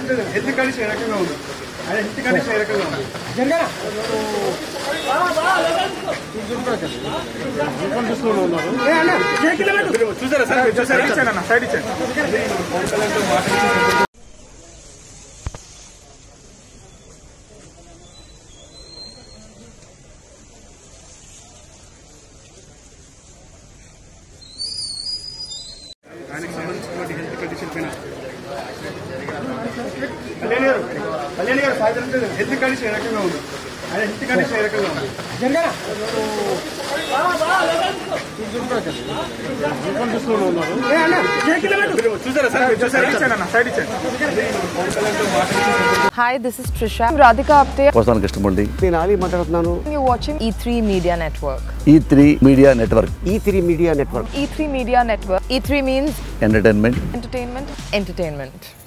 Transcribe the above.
సాయంత్రం health condition ఏ రకంగా ఉంది ఆయన హెల్త్ కండిషన్ ఏ రకంగా ఉంది చూసారా సార్ మీరు చూసారా ఇచ్చాను అన్న సైడ్ ఇచ్చాను ఆయనకు సంబంధించినటువంటి హెల్త్ కండిషన్ పైన కళ్యాణ్ గారు కళ్యాణ్ గారు సాయంత్రం హెల్త్ కండిషన్ ఏ రకంగా ఉంది ఆయన హెల్త్ కండిషన్ ఏ రకంగా ఉంది చూసారా సార్ మీరు చూసారా ఇచ్చాను అన్న సైడ్ ఇచ్చాను Hi, this is Trisha. I'm Radhika Apte. వస్తాను కృష్ణమూర్తి నేను ఆలీ మాట్లాడుతున్నాను You're watching E3 Media Network. E three media network E three media network E3 Media Network. E3 means entertainment entertainment, entertainment.